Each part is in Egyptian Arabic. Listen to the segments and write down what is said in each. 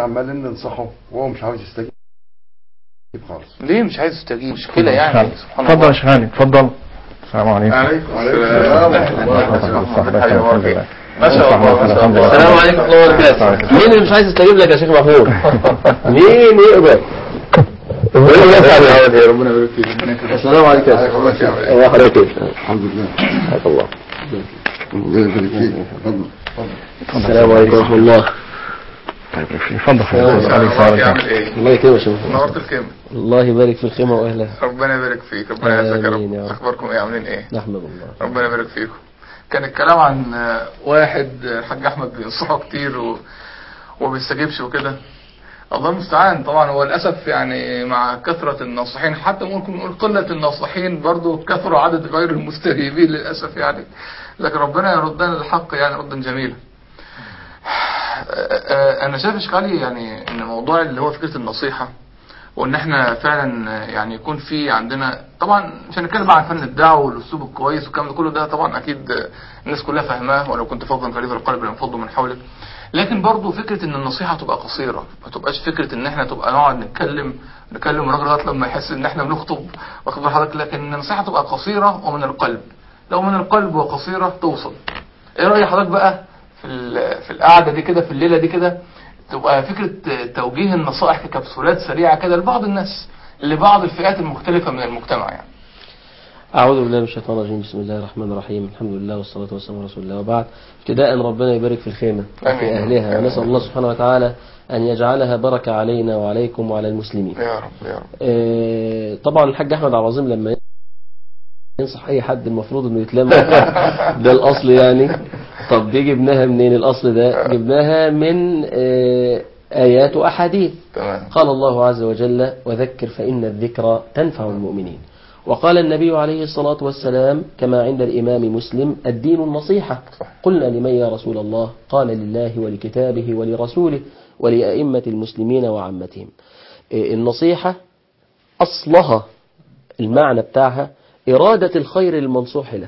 عمالين ننصحه وهو مش عاوز يستجيب خالص ليه مش عايز يستجيب مشكلة يعني سبحان اتفضل يا الله شيخ هاني اتفضل السلام عليكم عليكم ما شاء الله ما شاء الله السلام عليكم ورحمة الله وبركاته مين اللي مش عايز يستجيب لك يا شيخ محمود مين يقبل ربنا يبارك فيك السلام عليكم يا شيخ الله حضرتك الحمد لله حياك الله ربنا يبارك فيك اتفضل السلام عليكم ورحمة الله اتفضل حضرتك عليك السلام عليكم يعمل ايه الله يكرمك يا شيخ محمود. نورت الكلمة الله يبارك في الخيمة وأهلها ربنا يبارك فيك ربنا يعزك يا آمين يا رب رب. اخباركم ايه عاملين ايه نحمد الله ربنا يبارك فيكم كان الكلام عن آه، واحد آه، الحاج احمد بينصحه كتير و... وبيستجيبش وكده الله المستعان طبعا هو للاسف يعني مع كثره الناصحين حتى ممكن نقول قله الناصحين برضو كثر عدد غير المستجيبين للاسف يعني لكن ربنا يردنا للحق يعني ردا جميلا آه، انا شايف اشكالي يعني ان موضوع اللي هو فكره النصيحه وان احنا فعلا يعني يكون في عندنا طبعا مش هنتكلم بقى عن فن الدعوه والاسلوب الكويس والكلام ده كله ده طبعا اكيد الناس كلها فاهماه ولو كنت فظا غليظ القلب لانفضوا من حولك لكن برضو فكره ان النصيحه تبقى قصيره ما تبقاش فكره ان احنا تبقى نقعد نتكلم نكلم الراجل لغايه لما يحس ان احنا بنخطب واخد بال حضرتك لكن النصيحه تبقى قصيره ومن القلب لو من القلب وقصيره توصل ايه راي حضرتك بقى في ال- في القعده دي كده في الليله دي كده تبقى فكرة توجيه النصائح ككبسولات سريعة كده لبعض الناس لبعض الفئات المختلفة من المجتمع يعني أعوذ بالله من الشيطان الرجيم بسم الله الرحمن الرحيم الحمد لله والصلاة والسلام على رسول الله وبعد ابتداء ربنا يبارك في الخيمة وفي آمين. أهلها ونسأل الله سبحانه وتعالى أن يجعلها بركة علينا وعليكم وعلى المسلمين يا رب يا رب آه، طبعا الحاج أحمد عبد العظيم لما ينصح أي حد المفروض إنه يتلم ده الأصل يعني طب دي جبناها منين الأصل ده جبناها من آه، آيات وأحاديث تمام قال الله عز وجل وذكر فإن الذكرى تنفع المؤمنين وقال النبي عليه الصلاة والسلام كما عند الإمام مسلم الدين النصيحة قلنا لمن يا رسول الله قال لله ولكتابه ولرسوله ولأئمة المسلمين وعامتهم إيه، النصيحة أصلها المعنى بتاعها إرادة الخير المنصوح له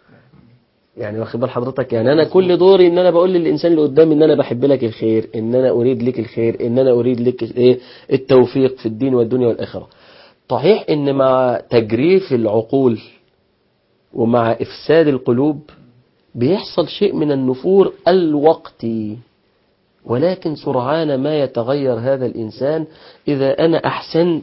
يعني واخد بال حضرتك يعني انا كل دوري ان انا بقول للانسان اللي قدامي ان انا بحب لك الخير ان انا اريد لك الخير ان انا اريد لك ايه التوفيق في الدين والدنيا والاخره صحيح ان مع تجريف العقول ومع افساد القلوب بيحصل شيء من النفور الوقتي ولكن سرعان ما يتغير هذا الانسان اذا انا احسنت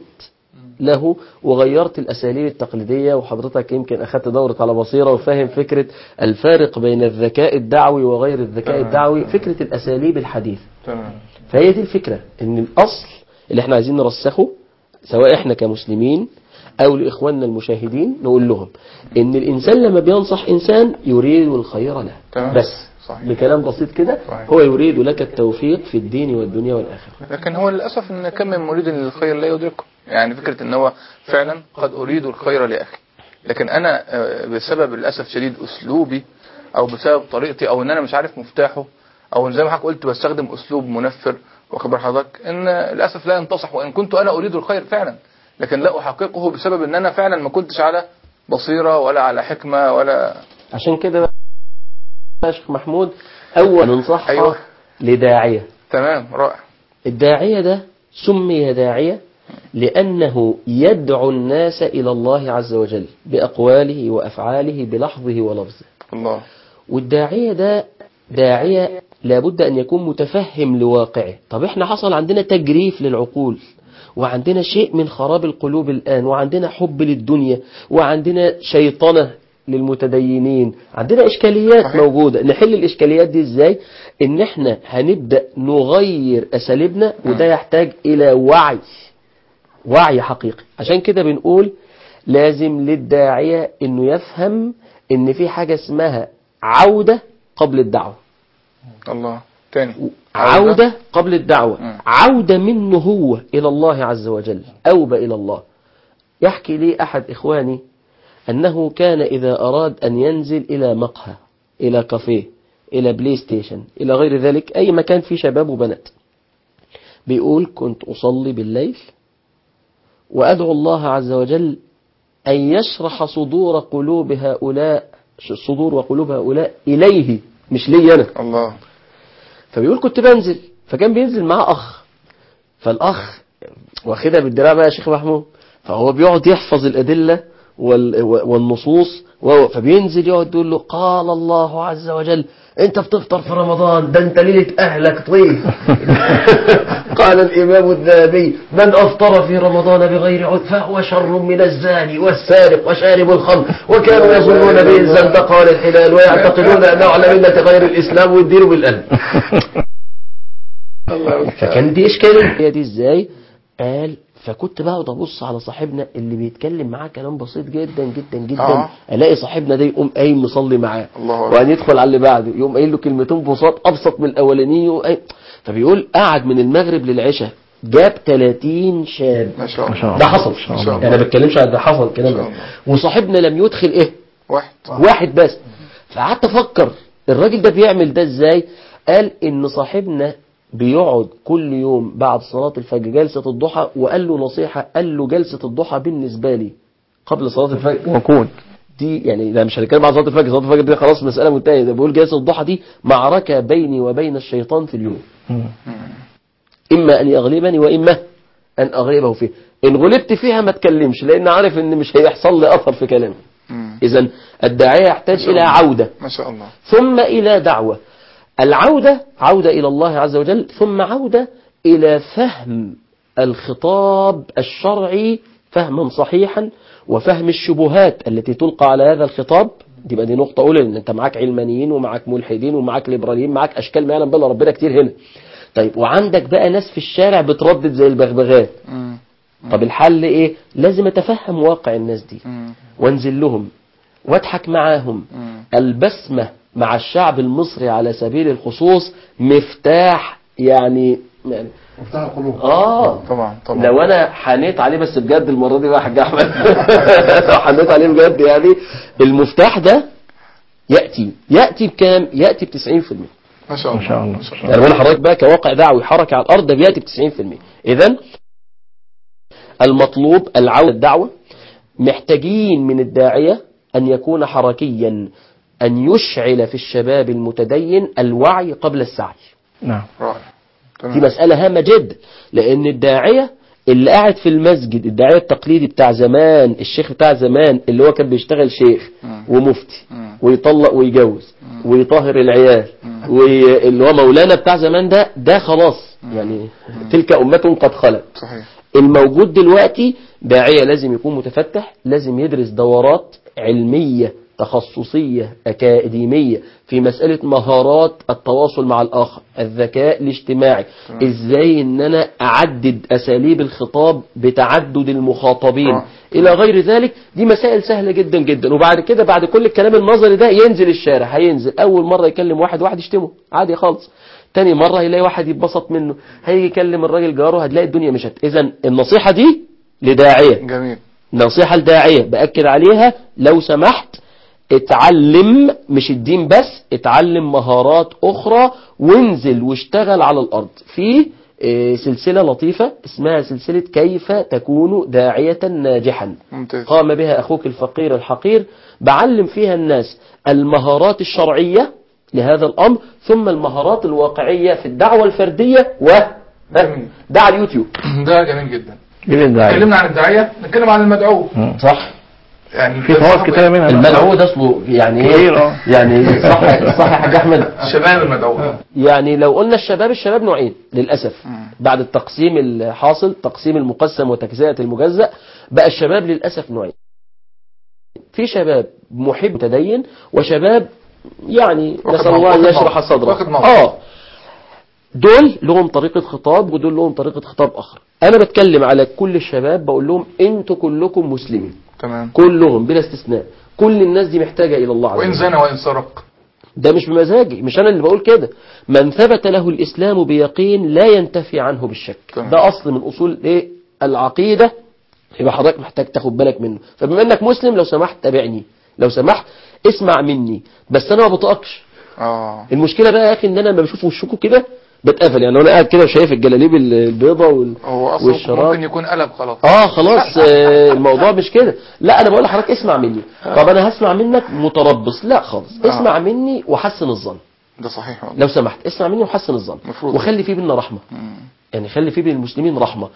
له وغيرت الأساليب التقليدية وحضرتك يمكن أخذت دورة على بصيرة وفاهم فكرة الفارق بين الذكاء الدعوي وغير الذكاء تمام. الدعوي فكرة الأساليب الحديثة تمام فهي دي الفكرة ان الأصل اللي احنا عايزين نرسخه سواء احنا كمسلمين أو لإخواننا المشاهدين نقول لهم ان الإنسان لما بينصح إنسان يريد الخير له تمام. بس صحيح. بكلام بسيط كده صحيح. هو يريد لك التوفيق في الدين والدنيا والآخرة لكن هو للأسف ان كم من مريد للخير لا يدركه يعني فكرة ان هو فعلا قد اريد الخير لأخي لكن انا آه، بسبب للأسف شديد اسلوبي او بسبب طريقتي او ان انا مش عارف مفتاحه او زي ما حضرتك قلت بستخدم اسلوب منفر واخد بال حضرتك ان للاسف لا ينتصح وان كنت انا اريد الخير فعلا لكن لا احققه بسبب ان انا فعلا ما كنتش على بصيرة ولا على حكمة ولا عشان كده بقى يا شيخ محمود أول ننصحها أيوة. لداعية تمام رائع الداعية ده سمي داعية لأنه يدعو الناس إلى الله عز وجل بأقواله وأفعاله بلحظه ولفظه الله والداعية ده داعية لابد أن يكون متفهم لواقعه طب احنا حصل عندنا تجريف للعقول وعندنا شيء من خراب القلوب الآن وعندنا حب للدنيا وعندنا شيطنة للمتدينين عندنا إشكاليات صحيح. موجودة نحل الإشكاليات دي إزاي إن احنا هنبدأ نغير أساليبنا وده يحتاج إلى وعي وعي حقيقي عشان كده بنقول لازم للداعية انه يفهم ان في حاجة اسمها عودة قبل الدعوة الله تاني عودة قبل الدعوة مم. عودة منه هو إلى الله عز وجل أوبة إلى الله يحكي لي أحد إخواني أنه كان إذا أراد أن ينزل إلى مقهى إلى كافيه إلى بلاي ستيشن إلى غير ذلك أي مكان فيه شباب وبنات بيقول كنت أصلي بالليل وأدعو الله عز وجل أن يشرح صدور قلوب هؤلاء صدور وقلوب هؤلاء إليه مش لي أنا الله فبيقول كنت بنزل فكان بينزل معاه أخ فالاخ واخدها بالدراع بقى يا شيخ محمود فهو بيقعد يحفظ الادله وال- والنصوص وهو- فبينزل يقعد يقول له قال الله عز وجل انت بتفطر في رمضان ده انت ليله اهلك طيب قال الامام الذهبي من افطر في رمضان بغير عذر فهو شر من الزاني والسارق وشارب الخمر وكانوا يظنون به الزندقه والانحلال ويعتقدون انه على مله غير الاسلام والدين بالقلب فكان دي اشكاليه هي دي ازاي قال فكنت بقعد ابص على صاحبنا اللي بيتكلم معاه كلام بسيط جدا جدا جدا آه. الاقي صاحبنا ده يقوم قايم مصلي معاه الله أكبر. وبعدين يدخل على اللي بعده يقوم قايل له كلمتين بساط ابسط من الاولانيين وقايم- فبيقول قعد من المغرب للعشاء جاب 30 شاب ما شاء ما الله شاء الله ده حصل ما شاء الله. انا ما بتكلمش عن ده حصل الكلام ما ده شاء الله. وصاحبنا لم يدخل ايه واحد واحد بس فقعدت افكر الراجل ده بيعمل ده ازاي قال ان صاحبنا بيقعد كل يوم بعد صلاة الفجر جلسة الضحى وقال له نصيحة قال له جلسة الضحى بالنسبة لي قبل صلاة الفجر وقود دي يعني لا مش هنتكلم عن صلاة الفجر صلاة الفجر دي خلاص مسألة منتهية ده بيقول جلسة الضحى دي معركة بيني وبين الشيطان في اليوم إما أن يغلبني وإما أن أغلبه فيه إن غلبت فيها ما تكلمش لأن عارف إن مش هيحصل لي أثر في كلامي مم. إذا الداعية يحتاج شاء إلى الله. عودة ما شاء الله ثم إلى دعوة العودة عودة إلى الله عز وجل ثم عودة إلى فهم الخطاب الشرعي فهما صحيحا وفهم الشبهات التي تلقى على هذا الخطاب دي بقى دي نقطة أولى لأن أنت معاك علمانيين ومعاك ملحدين ومعاك ليبراليين معاك أشكال ما يعلم بالله ربنا كتير هنا طيب وعندك بقى ناس في الشارع بتردد زي البغبغات مم. طب الحل إيه لازم أتفهم واقع الناس دي مم. وانزل لهم واضحك معاهم مم. البسمة مع الشعب المصري على سبيل الخصوص مفتاح يعني يعني مفتاح القلوب اه طبعا طبعا لو انا حنيت عليه بس بجد المره دي بقى يا حاج احمد لو حنيت عليه بجد يعني المفتاح ده ياتي ياتي بكام ياتي ب 90% ما شاء الله ما شاء الله. ما شاء يعني وانا حضرتك بقى كواقع دعوي حركه على الارض ده بياتي ب 90% اذا المطلوب العوده الدعوه محتاجين من الداعيه ان يكون حركيا ان يشعل في الشباب المتدين الوعي قبل السعي نعم رائع دي تمام مسألة هامة جدا لأن الداعية اللي قاعد في المسجد الداعية التقليدي بتاع زمان الشيخ بتاع زمان اللي هو كان بيشتغل شيخ مم. ومفتي مم. ويطلق ويجوز ويطهر العيال واللي هو مولانا بتاع زمان ده ده خلاص يعني تلك أمة قد خلت صحيح الموجود دلوقتي داعية لازم يكون متفتح لازم يدرس دورات علمية تخصصية أكاديمية في مسألة مهارات التواصل مع الآخر الذكاء الاجتماعي إزاي إن أنا أعدد أساليب الخطاب بتعدد المخاطبين آه. إلى غير ذلك دي مسائل سهلة جدا جدا وبعد كده بعد كل الكلام النظري ده ينزل الشارع هينزل أول مرة يكلم واحد واحد يشتمه عادي خالص تاني مرة هيلاقي واحد يتبسط منه هيجي يكلم الراجل جاره هتلاقي الدنيا مشت إذا النصيحة دي لداعية جميل نصيحة لداعية بأكد عليها لو سمحت اتعلم مش الدين بس اتعلم مهارات أخرى وانزل واشتغل على الأرض في اه، سلسلة لطيفة اسمها سلسلة كيف تكون داعية ناجحا ممتاز قام بها أخوك الفقير الحقير بعلم فيها الناس المهارات الشرعية لهذا الأمر ثم المهارات الواقعية في الدعوة الفردية و جميل. ده على اليوتيوب ده جميل جدا جيل الداعي اتكلمنا عن الداعية نتكلم عن المدعو مم. صح يعني في فوائد كتيرة منها المدعو ده اصله يعني كتير، ايه اه. يعني صح صح يا حاج احمد شباب المدعو يعني لو قلنا الشباب الشباب نوعين للاسف مم. بعد التقسيم الحاصل تقسيم المقسم وتجزئه المجزأ بقى الشباب للاسف نوعين في شباب محب متدين وشباب يعني واخد نسال موقف- الله ان واخد يشرح موقف. صدره واخد موقف. اه دول لهم طريقة خطاب ودول لهم طريقة خطاب آخر أنا بتكلم على كل الشباب بقول لهم أنتوا كلكم مسلمين تمام كلهم بلا استثناء كل الناس دي محتاجة إلى الله عز وإن وجل زنى وإن سرق ده مش بمزاجي مش أنا اللي بقول كده من ثبت له الإسلام بيقين لا ينتفي عنه بالشك تمام. ده أصل من أصول إيه العقيدة يبقى حضرتك محتاج تاخد بالك منه فبما إنك مسلم لو سمحت تابعني لو سمحت اسمع مني بس أنا ما بطاقش اه المشكلة بقى يا أخي إن أنا لما بشوف وشكوا كده بتقفل يعني وانا قاعد كده وشايف الجلاليب البيضة وال... هو أصلا والشراب ممكن يكون قلب خلاص اه خلاص آه، الموضوع مش كده لا انا بقول لحضرتك اسمع مني طب انا هسمع منك متربص لا خالص آه. اسمع مني وحسن الظن ده صحيح والله لو سمحت اسمع مني وحسن الظن مفروض. وخلي فيه بينا رحمه مم. يعني خلي في بين المسلمين رحمة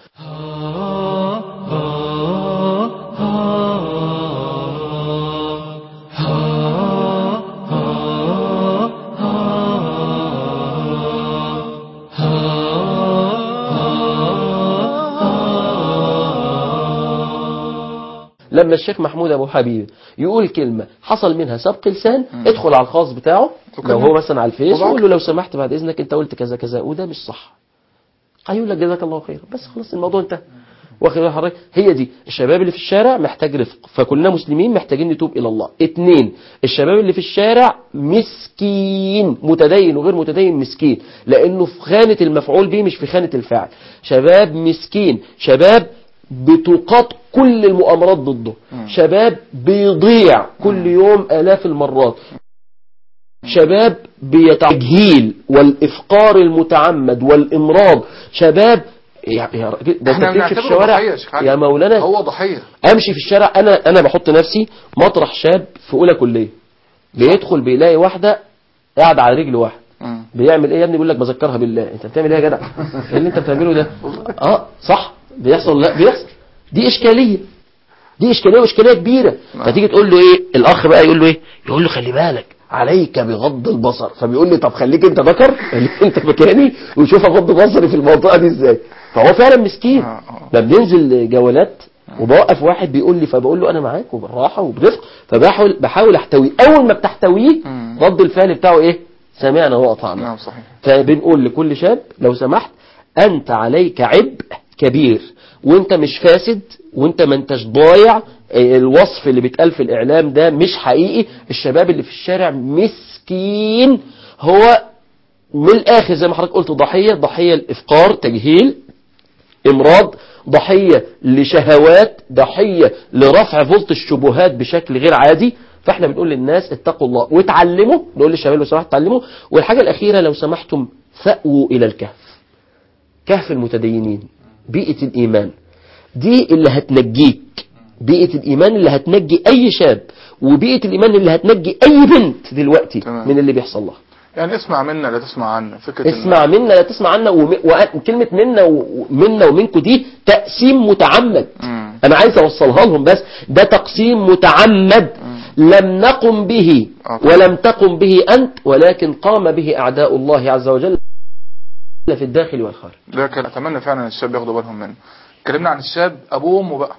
لما الشيخ محمود ابو حبيب يقول كلمه حصل منها سبق لسان ادخل على الخاص بتاعه لو هو مثلا على الفيس وقول له لو سمحت بعد اذنك انت قلت كذا كذا وده مش صح هيقول لك جزاك الله خير بس خلاص الموضوع انتهى واخد بال حضرتك هي دي الشباب اللي في الشارع محتاج رفق فكلنا مسلمين محتاجين نتوب الى الله اتنين الشباب اللي في الشارع مسكين متدين وغير متدين مسكين لانه في خانة المفعول به مش في خانة الفاعل شباب مسكين شباب بتقاط كل المؤامرات ضده شباب بيضيع كل يوم آلاف المرات شباب بتجهيل والإفقار المتعمد والإمراض شباب يا يا راجل، ده انت احنا بتمشي في بنعتبره الشوارع ضحية يا شيخ علي. يا مولانا هو ضحيه امشي في الشارع انا انا بحط نفسي مطرح شاب في اولى كليه بيدخل بيلاقي واحده قاعده على رجل واحد مم. بيعمل ايه يا ابني بيقول لك بذكرها بالله انت بتعمل ايه يا جدع ايه اللي انت بتعمله ده اه صح بيحصل لا بيحصل دي اشكاليه دي اشكاليه واشكاليه كبيره فتيجي تقول له ايه الاخ بقى يقول له ايه يقول له خلي بالك عليك بغض البصر فبيقول لي طب خليك انت ذكر خليك انت مكاني وشوف اغض بصري في المنطقه دي ازاي فهو فعلا مسكين آه، آه. لما بننزل جولات وبوقف واحد بيقول لي فبقول له انا معاك وبالراحه وبرفق فبحاول بحاول احتويه اول ما بتحتويه مم. رد الفعل بتاعه ايه سمعنا واطعنا نعم صحيح فبنقول لكل شاب لو سمحت أنت عليك عبء كبير وانت مش فاسد وانت ما انتش ضايع آه، الوصف اللي بيتقال في الإعلام ده مش حقيقي الشباب اللي في الشارع مسكين هو من الآخر زي ما حضرتك قلت ضحية ضحية الإفقار تجهيل امراض ضحية لشهوات ضحية لرفع فولت الشبهات بشكل غير عادي فاحنا بنقول للناس اتقوا الله واتعلموا نقول للشباب لو سمحت اتعلموا والحاجة الأخيرة لو سمحتم فأووا إلى الكهف كهف المتدينين بيئة الإيمان دي اللي هتنجيك بيئة الإيمان اللي هتنجي أي شاب وبيئة الإيمان اللي هتنجي أي بنت دلوقتي تمام. من اللي بيحصل لها يعني اسمع منا لا تسمع عنا فكره إن- اسمع منا لا تسمع عنا وم... وكلمة منا ومنا ومنكم دي تقسيم متعمد مم. انا عايز اوصلها لهم بس ده تقسيم متعمد لم نقم به آه طبعا. ولم تقم به انت ولكن قام به اعداء الله عز وجل في الداخل والخارج ده كان اتمنى فعلا الشباب ياخدوا بالهم منه اتكلمنا عن الشاب ابوه وامه بقى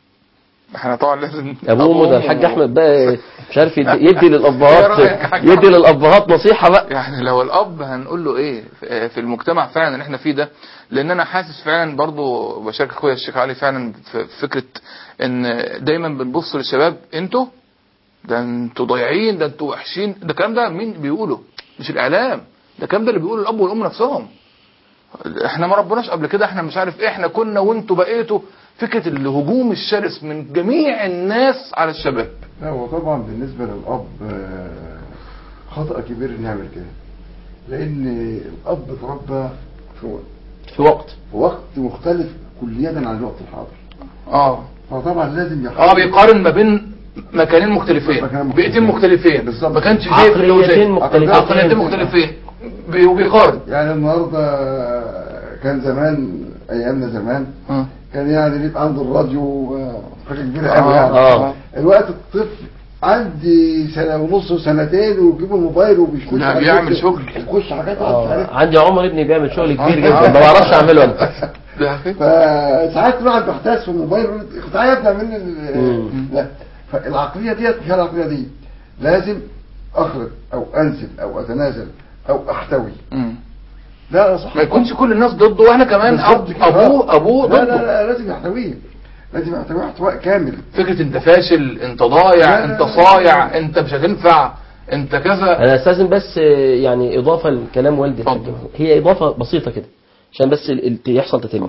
احنا طبعا لازم ابوه وامه ده الحاج وأمه. احمد بقى مش عارف يدي, يدي إيه للابهات رأيك يا حاج يدي أحمد؟ للابهات نصيحه بقى يعني لو الاب هنقول له ايه في- في المجتمع فعلا اللي احنا فيه ده لان انا حاسس فعلا برضو بشارك اخويا الشيخ علي فعلا في في فكره ان دايما بنبص للشباب انتوا ده انتوا ضايعين ده انتوا وحشين ده الكلام ده مين بيقوله مش الاعلام ده الكلام ده اللي بيقوله الاب والام نفسهم احنا ما ربناش قبل كده احنا مش عارف ايه احنا كنا وانتوا بقيتوا فكره الهجوم الشرس من جميع الناس على الشباب لا هو طبعا بالنسبة للأب آه، خطأ كبير إنه يعمل كده لأن الأب اتربى في في وقت في وقت مختلف كليا عن الوقت الحاضر اه فطبعا لازم اه بيقارن ما بين مكانين مختلفين مكانين بيئتين مختلفين. مختلفين بالظبط. ما كانش شايف عقليتين مختلفين. عقليتين مختلفين بي- وبيقارن يعني النهارده كان زمان أيامنا زمان آه. كان يعني بيبقى عنده الراديو آه، حاجة كبيرة آه، قوي يعني آه. الوقت الطفل عندي سنة ونص وسنتين ويجيب الموبايل وبيخش لا، على بيعمل النت شغل. ويخش حاجات آه. مش عارف عندي عمر ابني بيعمل شغل كبير آه. جدا ما بعرفش اعمله انا ده أخي. فساعات الواحد بيحتاس في الموبايل يقول لك تعالى ابدا مني مم. ال- لا فالعقليه ديت مش العقليه دي لازم اخرج او انزل او اتنازل او احتوي مم. لا صح ما يكونش كل الناس ضده واحنا كمان بالظبط أب- كده. ابوه ابوه لا لا ضده لا لازم يحتويه لازم يحتويه احتواء كامل فكره انت فاشل انت ضايع لا، لا، انت لا. صايع انت مش هتنفع انت كذا انا استاذن بس آه، يعني اضافه لكلام والدي الحاج اتفضل. هي اضافه بسيطه كده عشان بس ال- ال- يحصل تتم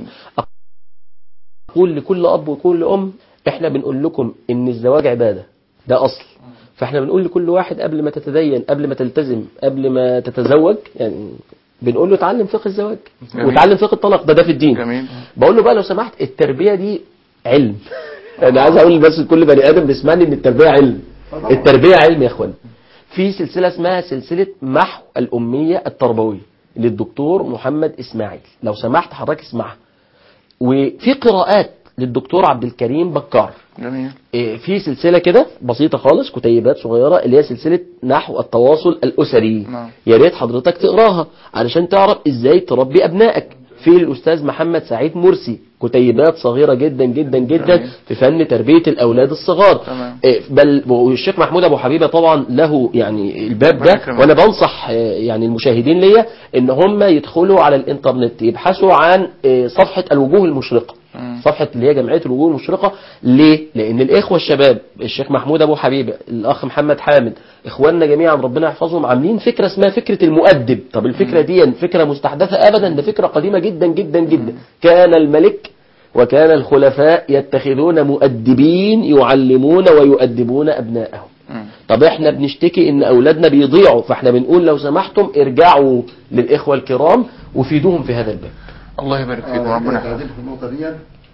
اقول لكل اب وكل ام احنا بنقول لكم ان الزواج عباده ده اصل فاحنا بنقول لكل واحد قبل ما تتدين قبل ما تلتزم قبل ما تتزوج يعني بنقول له اتعلم فقه الزواج جميل. وتعلم فقه الطلاق ده ده في الدين جميل بقول له بقى لو سمحت التربيه دي علم انا عايز اقول بس لكل بني ادم بيسمعني ان التربيه علم التربيه علم يا اخوان في سلسله اسمها سلسله محو الاميه التربويه للدكتور محمد اسماعيل لو سمحت حضرتك اسمعها وفي قراءات للدكتور عبد الكريم بكار جميل إيه، في سلسلة كده بسيطة خالص كتيبات صغيرة اللي هي سلسلة نحو التواصل الأسري نعم. يا ريت حضرتك تقراها علشان تعرف ازاي تربي أبنائك في الأستاذ محمد سعيد مرسي كتيبات صغيرة جدا جدا جدا جميل. في فن تربية الأولاد الصغار تمام. إيه، بل والشيخ محمود أبو حبيبة طبعا له يعني الباب ربنا ده يكرمك. وأنا بنصح آه، يعني المشاهدين ليا إن هم يدخلوا على الإنترنت يبحثوا عن آه، صفحة الوجوه المشرقة مم. صفحة اللي هي جمعية الوجوه المشرقة ليه؟ لأن الإخوة الشباب الشيخ محمود أبو حبيبة الأخ محمد حامد إخواننا جميعا ربنا يحفظهم عاملين فكرة اسمها فكرة المؤدب طب الفكرة دي فكرة مستحدثة أبدا ده فكرة قديمة جدا جدا جدا كان الملك وكان الخلفاء يتخذون مؤدبين يعلمون ويؤدبون أبنائهم مم. طب احنا بنشتكي ان اولادنا بيضيعوا فاحنا بنقول لو سمحتم ارجعوا للاخوه الكرام وفيدوهم في هذا الباب الله يبارك فيكم آه، ربنا تعديل يحفظك في النقطة دي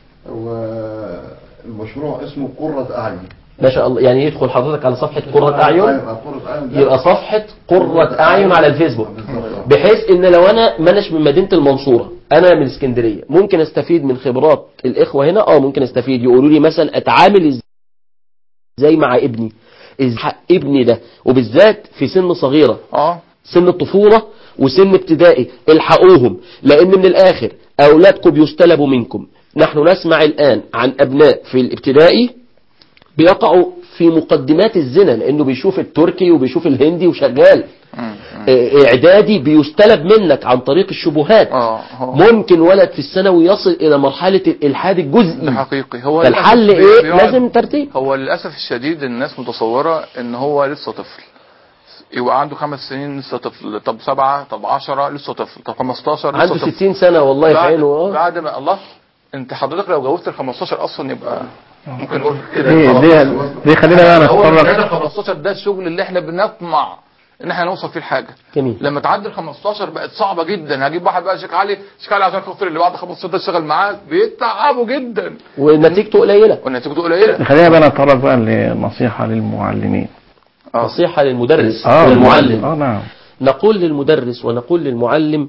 والمشروع اسمه قرة أعين ما شاء الله يعني يدخل حضرتك على صفحه قره اعين أيوة، قرة أعين ده- يبقى صفحة قرة أعين على الفيسبوك بالظبط. بحيث إن لو أنا منش من مدينة المنصورة أنا من اسكندرية ممكن أستفيد من خبرات الإخوة هنا أه ممكن أستفيد يقولوا لي مثلا أتعامل إزاي مع ابني إز حق ابني ده وبالذات في سن صغيرة اه سن الطفولة وسن ابتدائي الحقوهم لأن من الآخر أولادكم بيستلبوا منكم نحن نسمع الآن عن أبناء في الابتدائي بيقعوا في مقدمات الزنا لأنه بيشوف التركي وبيشوف الهندي وشغال مم. مم. آه، إعدادي بيستلب منك عن طريق الشبهات اه هو ممكن ولد في الثانوي يصل إلى مرحلة الإلحاد ده الجزئي حقيقي هو فالحل للأسف بي- إيه بيقعد- لازم ترتيب هو للأسف الشديد الناس متصورة ان هو لسه طفل يبقى عنده خمس سنين لسه طفل طب سبعة طب عشرة لسه طفل طب 15 لسه عنده طفل 60 سنة والله في بعد, عينه آه. بعد ما الله انت حضرتك لو جوزت ال 15 اصلا يبقى ممكن نقول كده دي دي دي خلينا بقى هو من نتطرق ال 15 ده الشغل اللي احنا بنطمع ان احنا نوصل فيه لحاجه جميل لما تعدي ال 15 بقت صعبه جدا هجيب واحد بقى شيخ علي شيخ علي عشان خاطر اللي بعد 15 ده يشتغل معاه بيتعبوا جدا ونتيجته قليلة ونتيجته قليله خلينا بقى نتطرق بقى لنصيحة للمعلمين اه نصيحة للمدرس اه والمعلم اه نعم نقول للمدرس ونقول للمعلم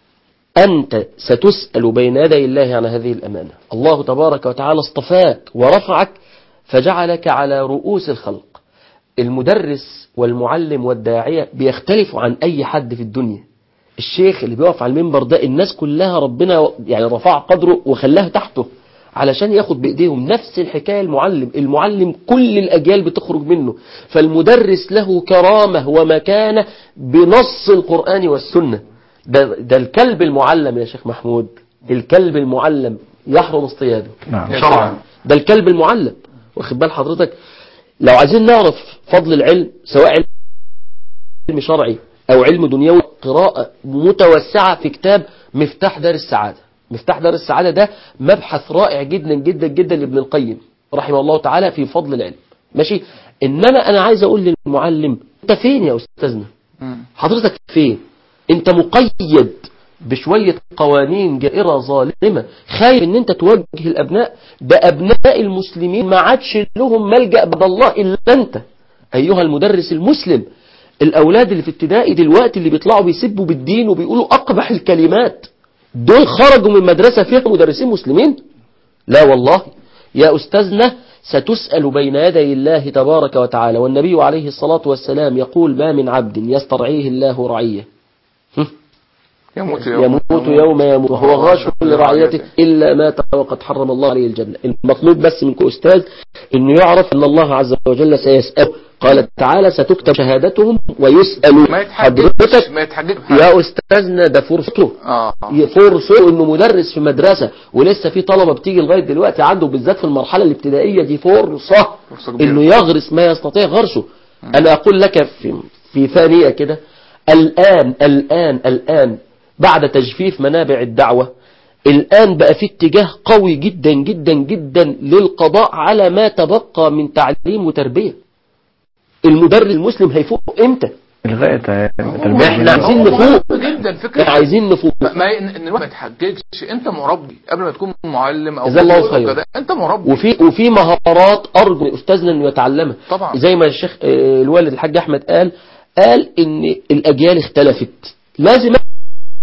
أنت ستسأل بين يدي الله عن هذه الأمانة الله تبارك وتعالى اصطفاك ورفعك فجعلك على رؤوس الخلق المدرس والمعلم والداعية بيختلفوا عن أي حد في الدنيا الشيخ اللي بيقف على المنبر ده الناس كلها ربنا يعني رفع قدره وخلاها تحته علشان ياخد بإيديهم نفس الحكاية المعلم المعلم كل الأجيال بتخرج منه فالمدرس له كرامة ومكانة بنص القرآن والسنة ده, ده الكلب المعلم يا شيخ محمود الكلب المعلم يحرم اصطياده نعم شرعا ده الكلب المعلم واخد بال حضرتك لو عايزين نعرف فضل العلم سواء علم شرعي او علم دنيوي قراءة متوسعة في كتاب مفتاح دار السعادة مفتاح دار السعادة ده مبحث رائع جدا جدا جدا لابن القيم رحمه الله تعالى في فضل العلم ماشي انما انا عايز اقول للمعلم انت فين يا استاذنا مم. حضرتك فين انت مقيد بشوية قوانين جائرة ظالمة خايف ان انت توجه الابناء ده ابناء المسلمين ما عادش لهم ملجأ بعد الله الا انت ايها المدرس المسلم الاولاد اللي في ابتدائي دلوقتي اللي بيطلعوا بيسبوا بالدين وبيقولوا اقبح الكلمات دول خرجوا من مدرسة فيها مدرسين مسلمين لا والله يا أستاذنا ستسأل بين يدي الله تبارك وتعالى والنبي عليه الصلاة والسلام يقول ما من عبد يسترعيه الله رعيه يموت يوم يموت يوم يموت وهو غاش لرعيته إلا مات وقد حرم الله عليه الجنة المطلوب بس منك أستاذ أنه يعرف أن الله عز وجل سيسأله قال تعالى ستكتب شهادتهم ويسأل ما يتحججش حضرتك ما يتحججش بحاجة. يا أستاذنا ده فرصته اه فرصه انه مدرس في مدرسة ولسه في طلبة بتيجي لغاية دلوقتي عنده بالذات في المرحلة الابتدائية دي فرصة فرصة كبيرة. انه يغرس ما يستطيع غرسه انا اقول لك في, في ثانية كده الان الان الان بعد تجفيف منابع الدعوة الآن بقى في اتجاه قوي جدا جدا جدا للقضاء على ما تبقى من تعليم وتربية المدرس المسلم هيفوق امتى الغاء ما احنا عايزين نفوق جدا فكرة احنا عايزين نفوق ما ما- ان الواحد ما يتحججش انت مربي قبل ما تكون معلم او جزاه الله دكتور أو خير. كده انت مربي وفي وفي مهارات ارجو استاذنا انه يتعلمها طبعا. زي ما الشيخ آه، الوالد الحاج احمد قال قال ان الاجيال اختلفت لازم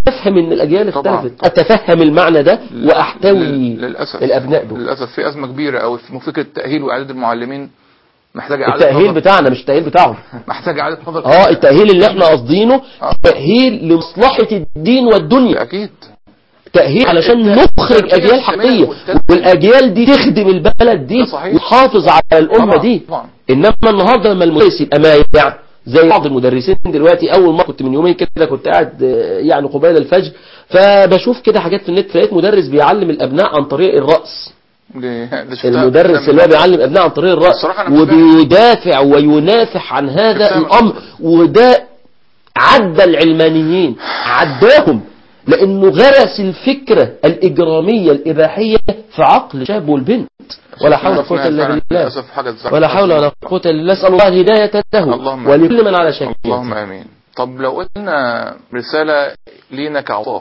افهم ان الاجيال طبعاً. اختلفت اتفهم المعنى ده واحتوي لل- للاسف الابناء دول للاسف في ازمه كبيره قوي في فكره التاهيل واعداد المعلمين محتاجه اعاده التأهيل نظر بتاعنا مش التأهيل بتاعهم محتاجه اعاده نظر اه التأهيل اللي احنا قاصدينه آه. تأهيل لمصلحة الدين والدنيا اكيد تأهيل علشان نخرج التربية أجيال الإسلامية حقيقية والتربية. والأجيال دي تخدم البلد دي ده صحيح. وتحافظ على الأمة طبعاً، دي طبعاً. إنما النهاردة لما المدرس يبقى مايع زي بعض المدرسين دلوقتي أول ما كنت من يومين كده كنت قاعد آه، يعني قبيل الفجر فبشوف كده حاجات في النت فلقيت مدرس بيعلم الأبناء عن طريق الرأس دي- دي شفتها المدرس قدام اللي هو الناس. بيعلم الابناء عن طريق الراس الصراحة أنا مش وبيدافع وينافح عن هذا شفتها من الامر فترة. وده عدى العلمانيين عداهم لانه غرس الفكره الاجراميه الاباحيه في عقل الشاب والبنت ولا حول ولا قوه الا فعلاً بالله للاسف حاجه تزعل. ولا حول ولا قوه الا بالله نسال الله الهدايه له اللهم ولكل من على شك اللهم امين طب لو قلنا رساله لينا كعصاه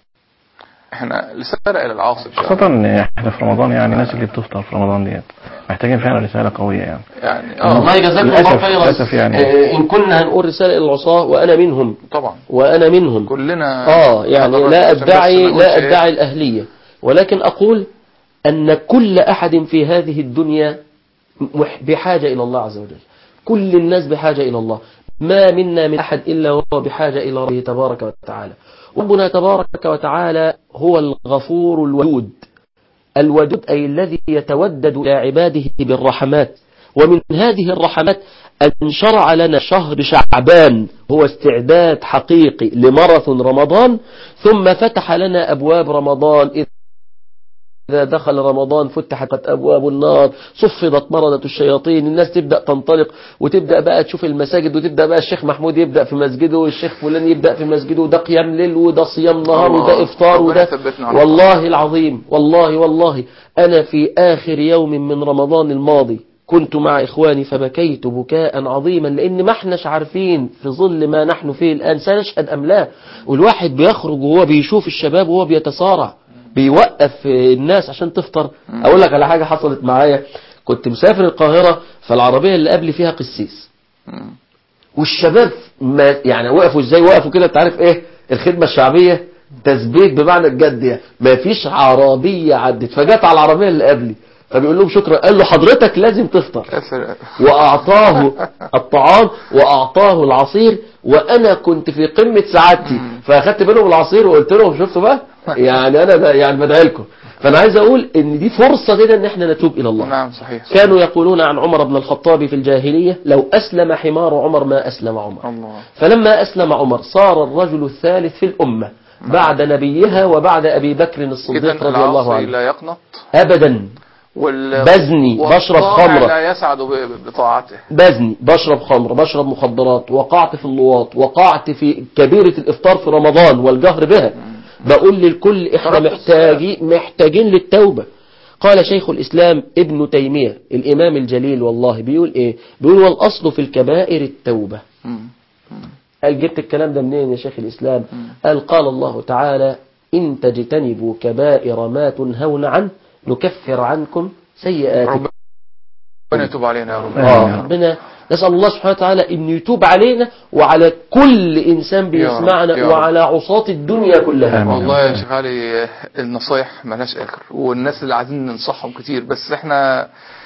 احنا رساله الى العاصي خاصة ان احنا في رمضان يعني الناس اللي بتفطر في رمضان ديت محتاجين فعلا رسالة قوية يعني يعني اه والله جزاكم الله للأسف- خيرا للأسف يعني. آه، ان كنا هنقول رساله الى العصاه وانا منهم طبعا وانا منهم كلنا اه يعني نضرب لا عشان بس ادعي ما نقولش لا إيه. ادعي الاهليه ولكن اقول ان كل احد في هذه الدنيا مح- بحاجه الى الله عز وجل كل الناس بحاجه الى الله ما منا من احد الا وهو بحاجه الى ربه تبارك وتعالى ربنا تبارك وتعالى هو الغفور الودود الودود أي الذي يتودد إلى عباده بالرحمات ومن هذه الرحمات أن شرع لنا شهر شعبان هو استعداد حقيقي لماراثون رمضان ثم فتح لنا أبواب رمضان إذا دخل رمضان فتحت أبواب النار صفدت مردة الشياطين الناس تبدأ تنطلق وتبدأ بقى تشوف المساجد وتبدأ بقى الشيخ محمود يبدأ في مسجده والشيخ فلان يبدأ في مسجده وده قيام ليل وده صيام نهار الله. وده إفطار ربنا وده يثبتنا على والله العظيم والله والله أنا في آخر يوم من رمضان الماضي كنت مع إخواني فبكيت بكاء عظيما لأن ما احناش عارفين في ظل ما نحن فيه الآن سنشهد أم لا والواحد بيخرج وهو بيشوف الشباب وهو بيتصارع بيوقف الناس عشان تفطر أقول لك على حاجة حصلت معايا كنت مسافر القاهرة فالعربية اللي قبلي فيها قسيس مم. والشباب ما يعني وقفوا ازاي وقفوا كده انت عارف ايه الخدمة الشعبية تثبيت بمعنى الجد يعني ما فيش عربية عدت فجت على العربية اللي قبلي فبيقول لهم شكرا قال له حضرتك لازم تفطر يا سلام. وأعطاه الطعام وأعطاه العصير وأنا كنت في قمة سعادتي فأخدت منهم العصير وقلت لهم شفتوا بقى يعني أنا ده يعني بدعي لكم فأنا عايز أقول إن دي فرصة كده إن إحنا نتوب إلى الله نعم صحيح كانوا يقولون عن عمر بن الخطاب في الجاهلية لو أسلم حمار عمر ما أسلم عمر الله فلما أسلم عمر صار الرجل الثالث في الأمة بعد نبيها وبعد أبي بكر إذا الصديق رضي الله العاصي عنه لا يقنط أبدا وال... بزني، بشرب والطائع خمرة. لا يسعد ب- بطاعته بزني بشرب خمر بشرب مخدرات وقعت في اللواط وقعت في كبيرة الإفطار في رمضان والجهر بها بقول للكل احنا تركت محتاجين محتاجين للتوبة قال شيخ الإسلام ابن تيمية الإمام الجليل والله بيقول إيه بيقول والأصل في الكبائر التوبة مم. قال جبت الكلام ده منين يا شيخ الإسلام قال قال الله تعالى إن تجتنبوا كبائر ما تنهون عنه نكفر عنكم سيئاتكم ربنا يتوب علينا يا رب آه ربنا نسأل الله سبحانه وتعالى أن يتوب علينا وعلى كل إنسان يا رب، بيسمعنا يا رب. وعلى عصاة الدنيا كلها آمين. والله يا شيخ علي النصايح ملهاش اخر والناس اللي عايزين ننصحهم كتير بس احنا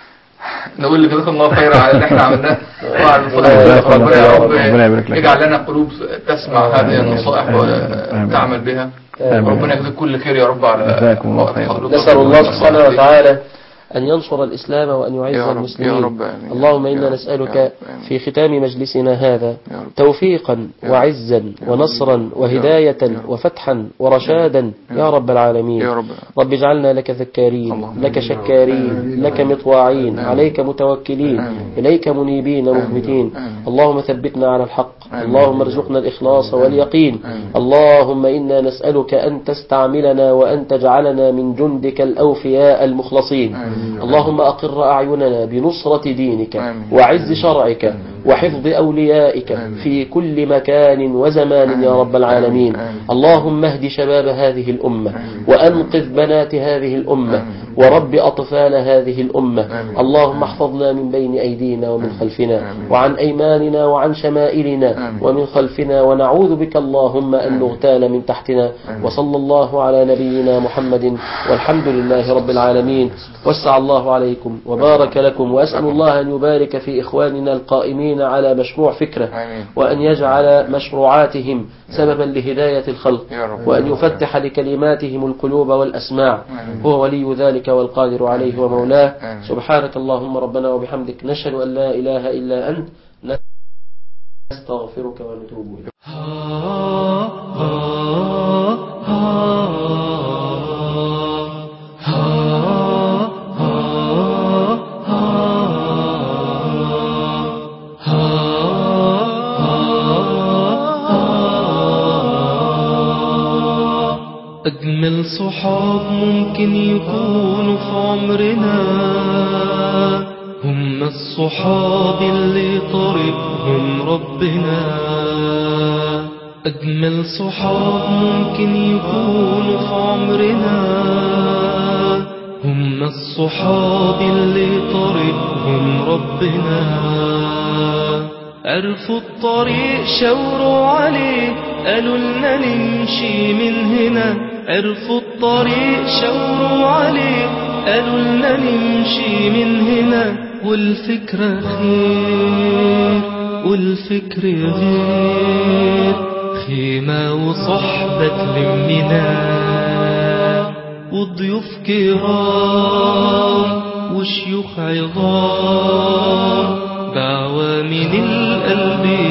نقول لك جزاكم الله خير على اللي احنا عملناه وعلى النصائح ربنا ربنا يا رب ربنا يبارك لك. يجعل لنا قلوب تسمع هذه النصائح آمين. وتعمل بها آمين. ربنا يجزيك كل خير يا رب على جزاكم الله وقت خير. حضرتك. نسأل الله ربنا سبحانه يخليك. وتعالى أن ينصر الإسلام وأن يعز يا رب، المسلمين يا رب، آمين. اللهم يا إنا رب، نسألك يا رب، آمين. في ختام مجلسنا هذا يا رب. توفيقا يا رب. وعزا يا رب. ونصرا وهداية يا رب. وفتحا ورشادا يا يا رب العالمين يا رب رب اجعلنا لك ذكارين اللهم لك شكارين لك مطواعين عليك متوكلين آمين. إليك منيبين مخبتين آمين. اللهم ثبتنا على الحق آمين. اللهم ارزقنا الإخلاص واليقين آمين. اللهم إنا نسألك أن تستعملنا وأن تجعلنا من جندك الأوفياء المخلصين آمين. اللهم أقر أعيننا بنصرة دينك آمين. وعز شرعك وحفظ أوليائك آمين. في كل مكان وزمان يا رب العالمين آمين. اللهم اهد شباب هذه الأمة وأنقذ بنات هذه الأمة آمين. ورب أطفال هذه الأمة آمين. اللهم احفظنا من بين أيدينا ومن خلفنا آمين. وعن أيماننا وعن شمائلنا آمين. ومن خلفنا ونعوذ بك اللهم أن نغتال من تحتنا آمين. وصلى الله على نبينا محمد والحمد لله رب العالمين وسع الله عليكم وبارك لكم وأسأل الله أن يبارك في إخواننا القائمين على مشروع فكرة آمين. وأن يجعل مشروعاتهم سببا لهداية الخلق يا رب. وأن يفتح لكلماتهم القلوب والأسماع آمين. هو ولي ذلك والقادر عليه ومولاه آمين. سبحانك اللهم ربنا وبحمدك نشهد أن لا إله إلا أنت نستغفرك ونتوب إليك أجمل صحاب ممكن يكونوا في عمرنا هم الصحاب اللي طريقهم ربنا أجمل صحاب ممكن يكونوا في عمرنا هم الصحاب اللي طريقهم ربنا عرفوا الطريق شاوروا عليه قالوا لنا نمشي من هنا عرفوا الطريق شاوروا عليه قالوا لنا نمشي من هنا والفكرة خير والفكر غير خيمة وصحبة تلمنا وضيوف كرام وشيوخ عظام دعوة من القلب